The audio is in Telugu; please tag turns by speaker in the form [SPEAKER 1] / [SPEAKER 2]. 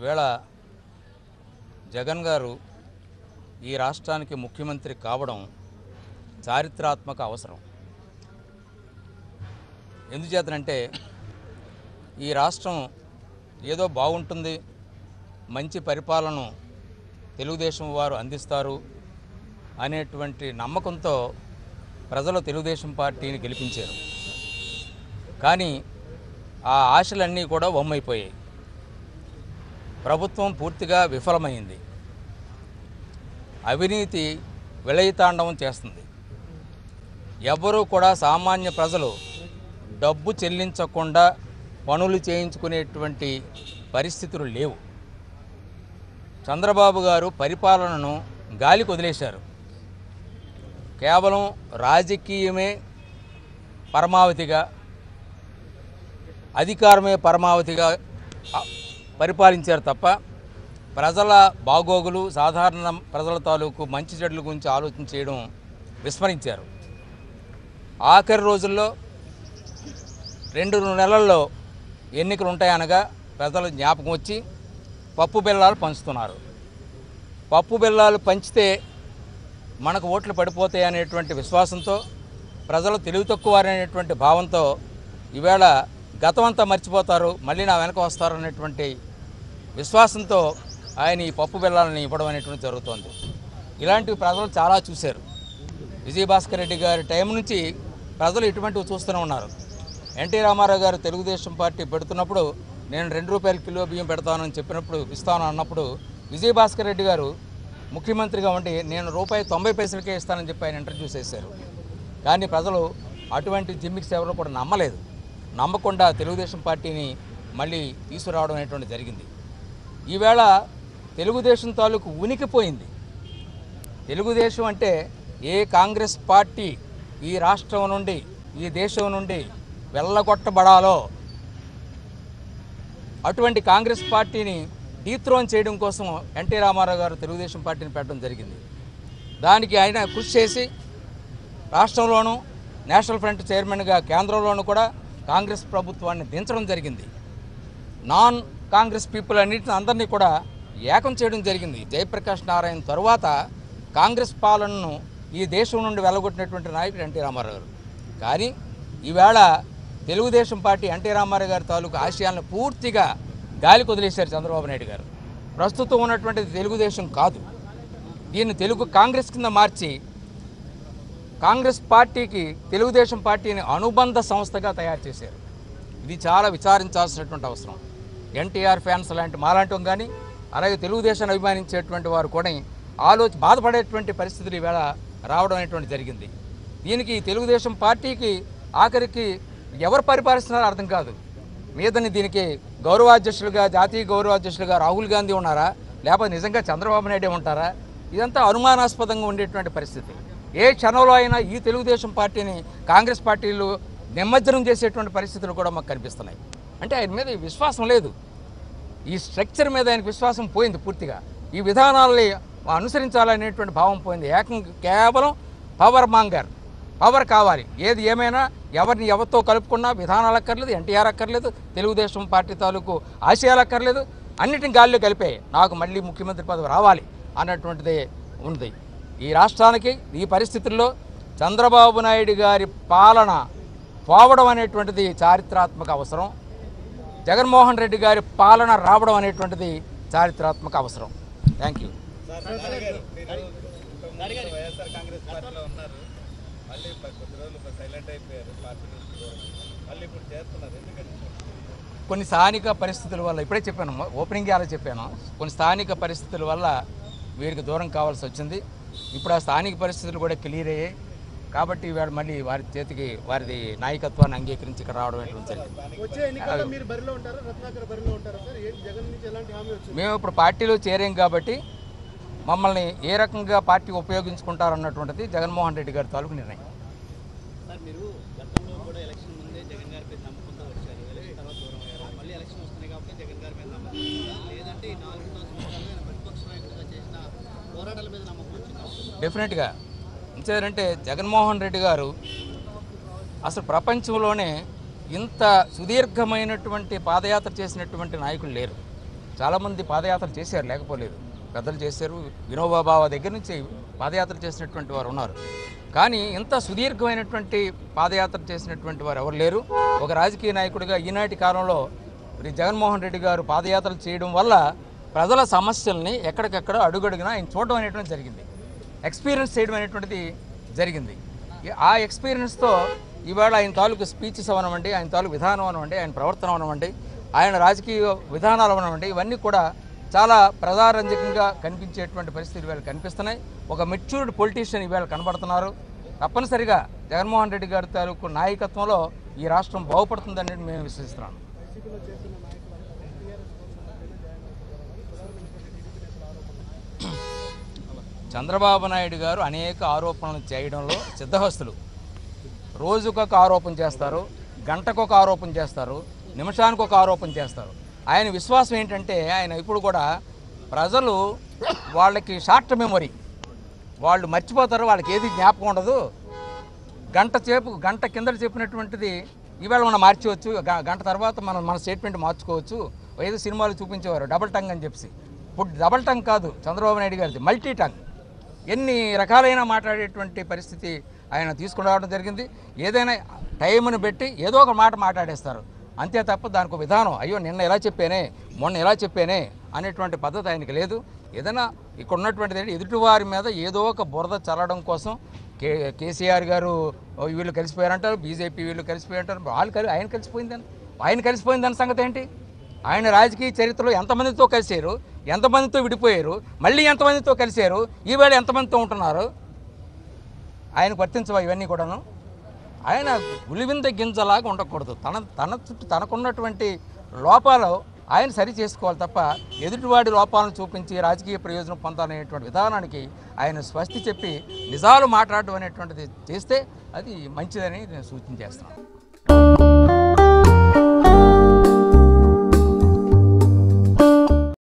[SPEAKER 1] ఈవేళ జగన్ గారు ఈ రాష్ట్రానికి ముఖ్యమంత్రి కావడం చారిత్రాత్మక అవసరం ఎందుచేతనంటే ఈ రాష్ట్రం ఏదో బాగుంటుంది మంచి పరిపాలన తెలుగుదేశం వారు అందిస్తారు అనేటువంటి నమ్మకంతో ప్రజలు తెలుగుదేశం పార్టీని గెలిపించారు కానీ ఆ ఆశలన్నీ కూడా వమ్మైపోయాయి ప్రభుత్వం పూర్తిగా విఫలమైంది అవినీతి విలయతాండవం చేస్తుంది ఎవ్వరూ కూడా సామాన్య ప్రజలు డబ్బు చెల్లించకుండా పనులు చేయించుకునేటువంటి పరిస్థితులు లేవు చంద్రబాబు గారు పరిపాలనను గాలికి వదిలేశారు కేవలం రాజకీయమే పరమావధిగా అధికారమే పరమావధిగా ఆ, పరిపాలించారు తప్ప ప్రజల బాగోగులు సాధారణ ప్రజల తాలూకు మంచి చెడుల గురించి ఆలోచన చేయడం విస్మరించారు ఆఖరి రోజుల్లో రెండు నెలల్లో ఎన్నికలు ఉంటాయనగా ప్రజలు జ్ఞాపకం వచ్చి పప్పు బెల్లాలు పంచుతున్నారు పప్పు బెల్లాలు పంచితే మనకు ఓట్లు పడిపోతాయి అనేటువంటి విశ్వాసంతో ప్రజలు తెలివి తక్కువ అనేటువంటి భావంతో ఈవేళ గతం అంతా మర్చిపోతారు మళ్ళీ నా వెనక వస్తారు అనేటువంటి విశ్వాసంతో ఆయన ఈ పప్పు బెల్లాలని ఇవ్వడం అనేటువంటి జరుగుతోంది ఇలాంటివి ప్రజలు చాలా చూశారు విజయభాస్కర్ రెడ్డి గారి టైం నుంచి ప్రజలు ఇటువంటివి చూస్తూనే ఉన్నారు ఎన్టీ రామారావు గారు తెలుగుదేశం పార్టీ పెడుతున్నప్పుడు నేను రెండు రూపాయల కిలో బియ్యం పెడతానని చెప్పినప్పుడు ఇస్తాను అన్నప్పుడు విజయభాస్కర్ రెడ్డి గారు ముఖ్యమంత్రిగా ఉండి నేను రూపాయి తొంభై పైసలకే ఇస్తానని చెప్పి ఆయన ఇంటర్వ్యూ చేశారు కానీ ప్రజలు అటువంటి జిమ్మిక్స్ ఎవరు కూడా నమ్మలేదు నమ్మకుండా తెలుగుదేశం పార్టీని మళ్ళీ తీసుకురావడం అనేటువంటి జరిగింది ఈవేళ తెలుగుదేశం తాలూకు ఉనికిపోయింది తెలుగుదేశం అంటే ఏ కాంగ్రెస్ పార్టీ ఈ రాష్ట్రం నుండి ఈ దేశం నుండి వెళ్ళగొట్టబడాలో అటువంటి కాంగ్రెస్ పార్టీని డీత్రోన్ చేయడం కోసం ఎన్టీ రామారావు గారు తెలుగుదేశం పార్టీని పెట్టడం జరిగింది దానికి ఆయన కృషి చేసి రాష్ట్రంలోనూ నేషనల్ ఫ్రంట్ చైర్మన్గా కేంద్రంలోనూ కూడా కాంగ్రెస్ ప్రభుత్వాన్ని దించడం జరిగింది నాన్ కాంగ్రెస్ పీపుల్ అన్నిటిని అందరినీ కూడా ఏకం చేయడం జరిగింది జయప్రకాష్ నారాయణ తరువాత కాంగ్రెస్ పాలనను ఈ దేశం నుండి వెళ్ళగొట్టినటువంటి నాయకుడు ఎన్టీ రామారావు గారు కానీ ఈవేళ తెలుగుదేశం పార్టీ ఎన్టీ రామారావు గారి తాలూకు ఆశయాలను పూర్తిగా గాలి వదిలేశారు చంద్రబాబు నాయుడు గారు ప్రస్తుతం ఉన్నటువంటిది తెలుగుదేశం కాదు దీన్ని తెలుగు కాంగ్రెస్ కింద మార్చి కాంగ్రెస్ పార్టీకి తెలుగుదేశం పార్టీని అనుబంధ సంస్థగా తయారు చేశారు ఇది చాలా విచారించాల్సినటువంటి అవసరం ఎన్టీఆర్ ఫ్యాన్స్ లాంటి మాలాంటి కానీ అలాగే తెలుగుదేశాన్ని అభిమానించేటువంటి వారు కూడా ఆలోచి బాధపడేటువంటి పరిస్థితులు ఈవేళ రావడం అనేటువంటి జరిగింది దీనికి తెలుగుదేశం పార్టీకి ఆఖరికి ఎవరు పరిపాలిస్తున్నారో అర్థం కాదు మీదని దీనికి గౌరవాధ్యక్షులుగా జాతీయ గౌరవాధ్యక్షులుగా రాహుల్ గాంధీ ఉన్నారా లేకపోతే నిజంగా చంద్రబాబు నాయుడే ఉంటారా ఇదంతా అనుమానాస్పదంగా ఉండేటువంటి పరిస్థితి ఏ క్షణంలో అయినా ఈ తెలుగుదేశం పార్టీని కాంగ్రెస్ పార్టీలు నిమజ్జనం చేసేటువంటి పరిస్థితులు కూడా మాకు కనిపిస్తున్నాయి అంటే ఆయన మీద విశ్వాసం లేదు ఈ స్ట్రక్చర్ మీద ఆయనకు విశ్వాసం పోయింది పూర్తిగా ఈ విధానాలని అనుసరించాలనేటువంటి భావం పోయింది ఏకం కేవలం పవర్ మాంగర్ పవర్ కావాలి ఏది ఏమైనా ఎవరిని ఎవరితో కలుపుకున్నా విధానాలు అక్కర్లేదు ఎన్టీఆర్ అక్కర్లేదు తెలుగుదేశం పార్టీ తాలూకు ఆశయాలు అక్కర్లేదు అన్నిటిని గాల్లో కలిపాయి నాకు మళ్ళీ ముఖ్యమంత్రి పదవి రావాలి అన్నటువంటిది ఉంది ఈ రాష్ట్రానికి ఈ పరిస్థితుల్లో చంద్రబాబు నాయుడు గారి పాలన పోవడం అనేటువంటిది చారిత్రాత్మక అవసరం జగన్మోహన్ రెడ్డి గారి పాలన రావడం అనేటువంటిది చారిత్రాత్మక అవసరం థ్యాంక్ యూ
[SPEAKER 2] వైఎస్ఆర్ కాంగ్రెస్ పార్టీలో ఉన్నారు మళ్ళీ ప- కొద్ది రోజులు సైలెంట్ అయిపోయారు పార్టీ నుంచి దూరం. మళ్ళీ ఇప్పుడు చేస్తున్నారు ఎందుకంటే
[SPEAKER 1] కొన్ని స్థానిక పరిస్థితుల వల్ల ఇప్పుడే చెప్పాను ఓపెనింగ్ అలా చెప్పాను కొన్ని స్థానిక పరిస్థితుల వల్ల వీరికి దూరం కావాల్సి వచ్చింది ఇప్పుడు ఆ స్థానిక పరిస్థితులు కూడా క్లియర్ అయ్యాయి కాబట్టి వాడు మళ్ళీ వారి చేతికి వారిది నాయకత్వాన్ని అంగీకరించి ఇక్కడ రావడం అనేటువంటి జరిగింది
[SPEAKER 3] వచ్చే ఎన్నికల్లో మీరు బరిలో ఉంటారా రత్నాకర్ బరిలో ఉంటారా సార్ ఏంటి జగన్ నుంచి ఎలాంటి హామీ వచ్చింది
[SPEAKER 1] మేము ఇప్పుడు పార్టీలో చేరాం కాబట్టి మమ్మల్ని ఏ రకంగా పార్టీ ఉపయోగించుకుంటారన్నటువంటిది జగన్మోహన్ రెడ్డి గారి తాలూకు నిర్ణయం
[SPEAKER 4] సార్ మీరు గతంలో కూడా ఎలక్షన్ ముందే జగన్ గారి మీద నమ్మకంతో వచ్చారు ఎలక్షన్ తర్వాత దూరం అయ్యారు మళ్ళీ ఎలక్షన్ వస్తున్నాయి కాబట్టి జగన్ గారి మీద నమ్మకం ఉందా? లేదంటే ఈ నాలుగున్నర సంవత్సరాలుగా ఆయన ప్రతిపక్ష నాయకుడిగా చేసిన పోరాటాల మీద నమ్మకం వచ్చిందా
[SPEAKER 1] డెఫినెట్గా ఇంకేదంటే జగన్మోహన్ రెడ్డి గారు అసలు ప్రపంచంలోనే ఇంత సుదీర్ఘమైనటువంటి పాదయాత్ర చేసినటువంటి నాయకులు లేరు చాలామంది పాదయాత్ర చేశారు లేకపోలేదు పెద్దలు చేశారు వినోబా బావ దగ్గర నుంచి పాదయాత్ర చేసినటువంటి వారు ఉన్నారు కానీ ఇంత సుదీర్ఘమైనటువంటి పాదయాత్ర చేసినటువంటి వారు ఎవరు లేరు ఒక రాజకీయ నాయకుడిగా ఈనాటి కాలంలో మరి జగన్మోహన్ రెడ్డి గారు పాదయాత్రలు చేయడం వల్ల ప్రజల సమస్యల్ని ఎక్కడికెక్కడ అడుగడుగునా ఆయన చూడడం అనేటువంటి జరిగింది ఎక్స్పీరియన్స్ చేయడం అనేటువంటిది జరిగింది ఈ- ఆ ఎక్స్పీరియన్స్తో ఇవాళ ఆయన తాలూకు స్పీచెస్ అవనమండి ఆయన తాలూకు విధానం అవనమండి ఆయన ప్రవర్తన అవనమండి ఆయన రాజకీయ విధానాలు అవనమండి ఇవన్నీ కూడా చాలా ప్రజారంజకంగా కనిపించేటువంటి పరిస్థితులు ఇవాళ కనిపిస్తున్నాయి ఒక మెచ్యూర్డ్ పొలిటీషియన్ ఇవాళ కనబడుతున్నారు తప్పనిసరిగా జగన్మోహన్ రెడ్డి గారి తాలూకు నాయకత్వంలో ఈ రాష్ట్రం బాగుపడుతుందని మేము విశ్వసిస్తున్నాను చంద్రబాబు నాయుడు గారు అనేక ఆరోపణలు చేయడంలో సిద్ధహస్తులు రోజుకొక ఆరోపణ చేస్తారు గంటకొక ఆరోపణ చేస్తారు నిమిషానికి ఒక ఆరోపణ చేస్తారు ఆయన విశ్వాసం ఏంటంటే ఆయన ఇప్పుడు కూడా ప్రజలు వాళ్ళకి షార్ట్ మెమొరీ వాళ్ళు మర్చిపోతారు వాళ్ళకి ఏది జ్ఞాపకం ఉండదు గంట సేపు గంట కిందట చెప్పినటువంటిది ఈవేళ మనం మార్చవచ్చు గ- గంట తర్వాత మనం మన స్టేట్మెంట్ మార్చుకోవచ్చు ఏదో సినిమాలు చూపించేవారు డబుల్ టంగ్ అని చెప్పి ఇప్పుడు డబుల్ టంగ్ కాదు చంద్రబాబు నాయుడు గారిది మల్టీ టంగ్ ఎన్ని రకాలైన మాట్లాడేటువంటి పరిస్థితి ఆయన తీసుకుని రావడం జరిగింది ఏదైనా టైంను పెట్టి ఏదో ఒక మాట మాట్లాడేస్తారు అంతే తప్ప దానికి ఒక విధానం అయ్యో నిన్న ఎలా చెప్పానే మొన్న ఎలా చెప్పానే అనేటువంటి పద్ధతి ఆయనకి లేదు ఏదైనా ఇక్కడ ఉన్నటువంటిది ఏంటి ఎదుటివారి మీద ఏదో ఒక బురద చల్లడం కోసం కే కేసీఆర్ గారు ఓ, వీళ్ళు కలిసిపోయారంటారు బీజేపీ వీళ్ళు కలిసిపోయారంటారు వాళ్ళు కలి ఆయన కలిసిపోయిందని ఆయన కలిసిపోయిందని సంగతి ఏంటి ఆయన రాజకీయ చరిత్రలో ఎంతమందితో కలిశారు ఎంతమందితో విడిపోయారు మళ్ళీ ఎంతమందితో కలిశారు ఈవేళ ఎంతమందితో ఉంటున్నారు ఆయనకు వర్తించవా ఇవన్నీ కూడాను ఆయన ఉలివింద గింజలాగా ఉండకూడదు తన తన చుట్టూ తనకున్నటువంటి లోపాలు ఆయన సరి చేసుకోవాలి తప్ప ఎదుటివాడి లోపాలను చూపించి రాజకీయ ప్రయోజనం పొందాలనేటువంటి విధానానికి ఆయన స్వస్తి చెప్పి నిజాలు మాట్లాడడం అనేటువంటిది చేస్తే అది మంచిదని నేను సూచన చేస్తున్నాను